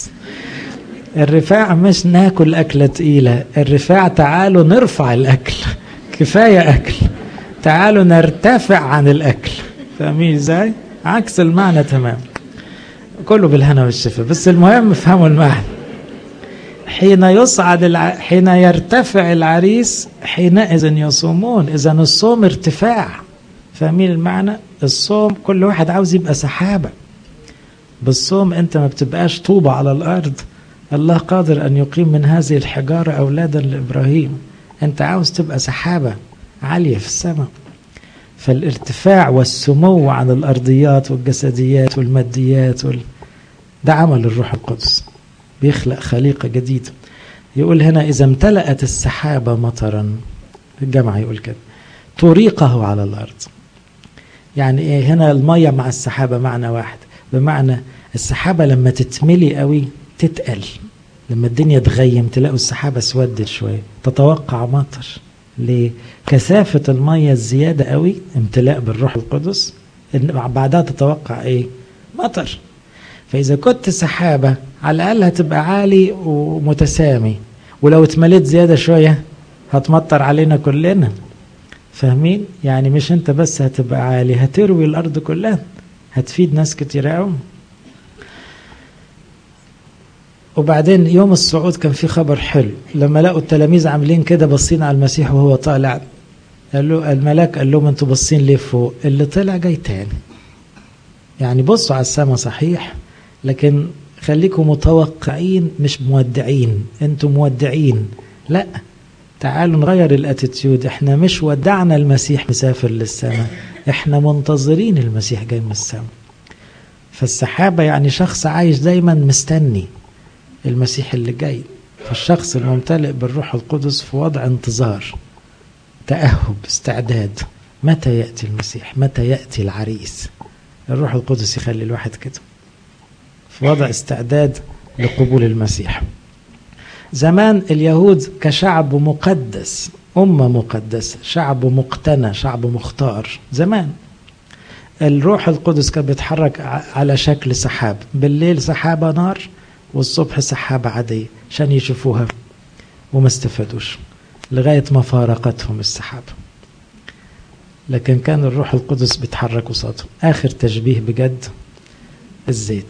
الرفاع مش ناكل أكلة تقيلة الرفاع تعالوا نرفع الأكل كفاية أكل تعالوا نرتفع عن الأكل فاهمين ازاي عكس المعنى تمام كله بالهنا والشفا بس المهم افهموا المعنى حين يصعد الع... حين يرتفع العريس حينئذ يصومون اذا الصوم ارتفاع فاهمين المعنى الصوم كل واحد عاوز يبقى سحابه بالصوم انت ما بتبقاش طوبه على الارض الله قادر ان يقيم من هذه الحجاره اولادا لابراهيم انت عاوز تبقى سحابه عاليه في السماء فالارتفاع والسمو عن الارضيات والجسديات والماديات وال... ده عمل الروح القدس بيخلق خليقة جديدة يقول هنا إذا امتلأت السحابة مطرا الجامعة يقول كده تريقه على الأرض يعني إيه هنا المية مع السحابة معنى واحد بمعنى السحابة لما تتملي قوي تتقل لما الدنيا تغيم تلاقوا السحابة اسودت شوية تتوقع مطر ليه؟ كثافة المية الزيادة قوي امتلاء بالروح القدس بعدها تتوقع ايه؟ مطر فإذا كنت سحابة على الأقل هتبقى عالي ومتسامي ولو اتمليت زيادة شوية هتمطر علينا كلنا فاهمين؟ يعني مش انت بس هتبقى عالي هتروي الأرض كلها هتفيد ناس كتير قوي وبعدين يوم الصعود كان في خبر حلو لما لقوا التلاميذ عاملين كده باصين على المسيح وهو طالع قال له الملاك قال لهم انتوا باصين ليه فوق اللي طلع جاي تاني يعني بصوا على السماء صحيح لكن خليكم متوقعين مش مودعين انتم مودعين لا تعالوا نغير الاتيتيود احنا مش ودعنا المسيح مسافر للسماء احنا منتظرين المسيح جاي من السماء فالسحابة يعني شخص عايش دايما مستني المسيح اللي جاي فالشخص الممتلئ بالروح القدس في وضع انتظار تأهب استعداد متى يأتي المسيح متى يأتي العريس الروح القدس يخلي الواحد كده في وضع استعداد لقبول المسيح زمان اليهود كشعب مقدس أمة مقدسة شعب مقتنى شعب مختار زمان الروح القدس كان بيتحرك على شكل سحاب بالليل سحابة نار والصبح سحابة عادية عشان يشوفوها وما استفادوش لغاية ما فارقتهم السحابة لكن كان الروح القدس بيتحرك قصادهم آخر تشبيه بجد الزيت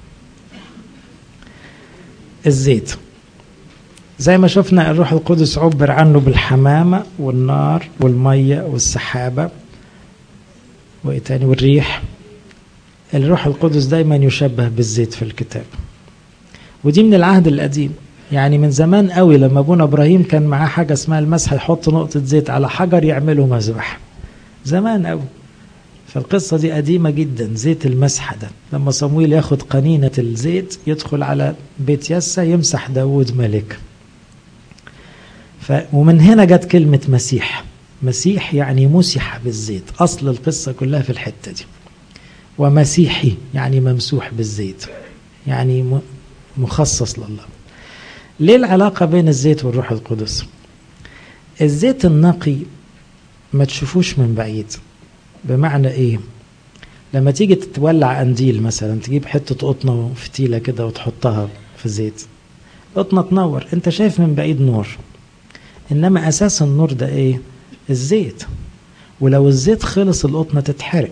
الزيت زي ما شفنا الروح القدس عبر عنه بالحمامة والنار والمية والسحابة وإيه تاني والريح الروح القدس دايما يشبه بالزيت في الكتاب ودي من العهد القديم يعني من زمان قوي لما ابونا ابراهيم كان معاه حاجه اسمها المسح يحط نقطه زيت على حجر يعمله مذبح زمان قوي فالقصة دي قديمة جدا زيت المسح ده لما صمويل ياخد قنينة الزيت يدخل على بيت يسى يمسح داود ملك ف ومن هنا جت كلمة مسيح مسيح يعني مسح بالزيت أصل القصة كلها في الحتة دي ومسيحي يعني ممسوح بالزيت يعني مخصص لله ليه العلاقة بين الزيت والروح القدس الزيت النقي ما تشوفوش من بعيد بمعنى ايه لما تيجي تتولع قنديل مثلا تجيب حتة قطنة وفتيلة كده وتحطها في زيت قطنة تنور انت شايف من بعيد نور انما اساس النور ده ايه الزيت ولو الزيت خلص القطنة تتحرق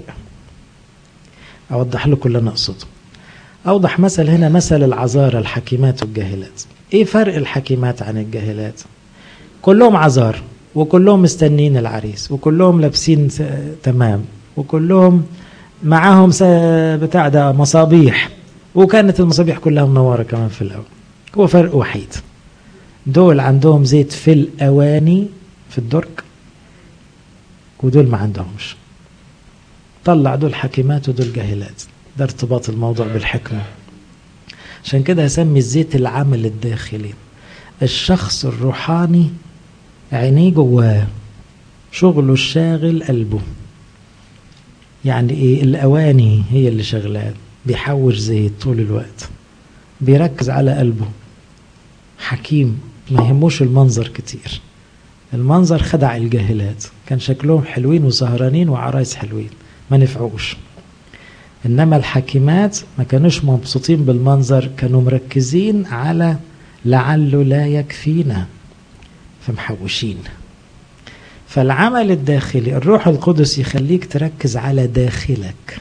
اوضح لكم اللي انا اقصده اوضح مثل هنا مثل العذارى الحكيمات والجاهلات ايه فرق الحكيمات عن الجاهلات كلهم عذار وكلهم مستنين العريس وكلهم لابسين تمام وكلهم معاهم بتاع ده مصابيح وكانت المصابيح كلها منوره كمان في الاول هو فرق وحيد دول عندهم زيت في الاواني في الدرج ودول ما عندهمش طلع دول حكيمات ودول جاهلات ده ارتباط الموضوع بالحكمه عشان كده اسمي الزيت العمل الداخلي الشخص الروحاني عينيه جواه شغله الشاغل قلبه يعني ايه الاواني هي اللي شغلاه بيحوش زيت طول الوقت بيركز على قلبه حكيم ما يهموش المنظر كتير المنظر خدع الجاهلات كان شكلهم حلوين وسهرانين وعرايس حلوين ما نفعوش انما الحكيمات ما كانوش مبسوطين بالمنظر كانوا مركزين على لعله لا يكفينا فمحوشين فالعمل الداخلي الروح القدس يخليك تركز على داخلك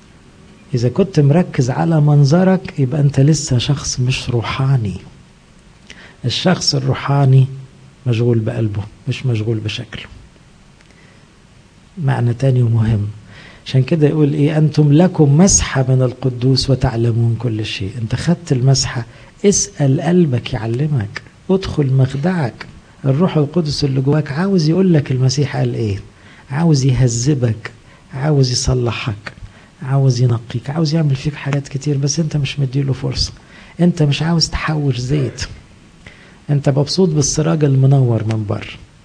إذا كنت مركز على منظرك يبقى أنت لسه شخص مش روحاني الشخص الروحاني مشغول بقلبه مش مشغول بشكله معنى تاني ومهم عشان كده يقول ايه انتم لكم مسحة من القدوس وتعلمون كل شيء انت خدت المسحة اسأل قلبك يعلمك ادخل مخدعك الروح القدس اللي جواك عاوز يقول لك المسيح قال ايه عاوز يهذبك عاوز يصلحك عاوز ينقيك عاوز يعمل فيك حاجات كتير بس انت مش مديله فرصة انت مش عاوز تحوش زيت انت مبسوط بالسراج المنور من بره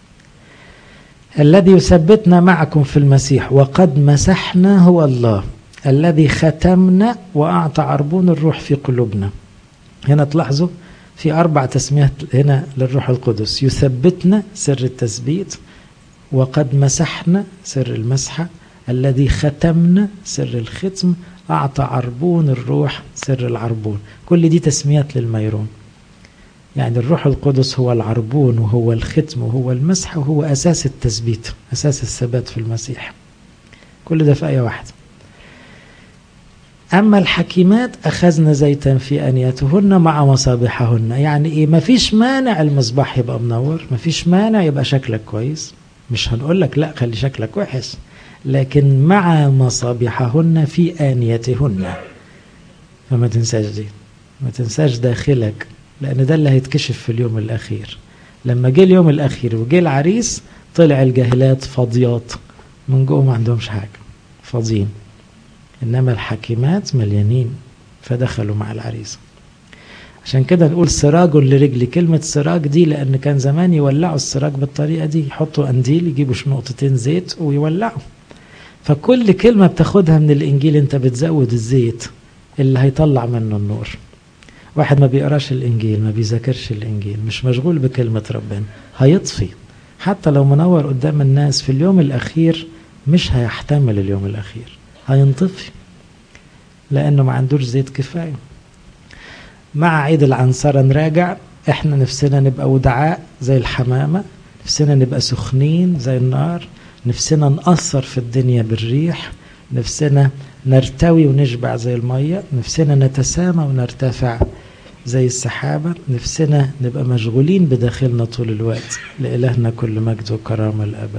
الذي يثبتنا معكم في المسيح وقد مسحنا هو الله الذي ختمنا وأعطى عربون الروح في قلوبنا هنا تلاحظوا في أربع تسميات هنا للروح القدس يثبتنا سر التثبيت وقد مسحنا سر المسحة الذي ختمنا سر الختم أعطى عربون الروح سر العربون كل دي تسميات للميرون يعني الروح القدس هو العربون وهو الختم وهو المسح وهو أساس التثبيت أساس الثبات في المسيح كل ده في آية واحدة أما الحكيمات أخذنا زيتا في أنياتهن مع مصابيحهن يعني إيه مفيش مانع المصباح يبقى منور مفيش مانع يبقى شكلك كويس مش هنقول لك لا خلي شكلك وحش لكن مع مصابيحهن في آنيتهن فما تنساش دي ما تنساش داخلك لأن ده اللي هيتكشف في اليوم الأخير لما جه اليوم الأخير وجه العريس طلع الجاهلات فاضيات من جوه ما عندهمش حاجة فاضيين إنما الحكيمات مليانين فدخلوا مع العريس عشان كده نقول سراج لرجلي كلمة سراج دي لأن كان زمان يولعوا السراج بالطريقة دي يحطوا قنديل يجيبوا نقطتين زيت ويولعوا فكل كلمة بتاخدها من الإنجيل أنت بتزود الزيت اللي هيطلع منه النور واحد ما بيقراش الإنجيل ما بيذاكرش الإنجيل مش مشغول بكلمة ربنا هيطفي حتى لو منور قدام الناس في اليوم الأخير مش هيحتمل اليوم الأخير هينطفي لأنه ما عندوش زيت كفاية مع عيد العنصرة نراجع احنا نفسنا نبقى ودعاء زي الحمامة نفسنا نبقى سخنين زي النار نفسنا نأثر في الدنيا بالريح نفسنا نرتوي ونشبع زي المية نفسنا نتسامى ونرتفع زي السحابة نفسنا نبقى مشغولين بداخلنا طول الوقت لإلهنا كل مجد وكرامة الأبد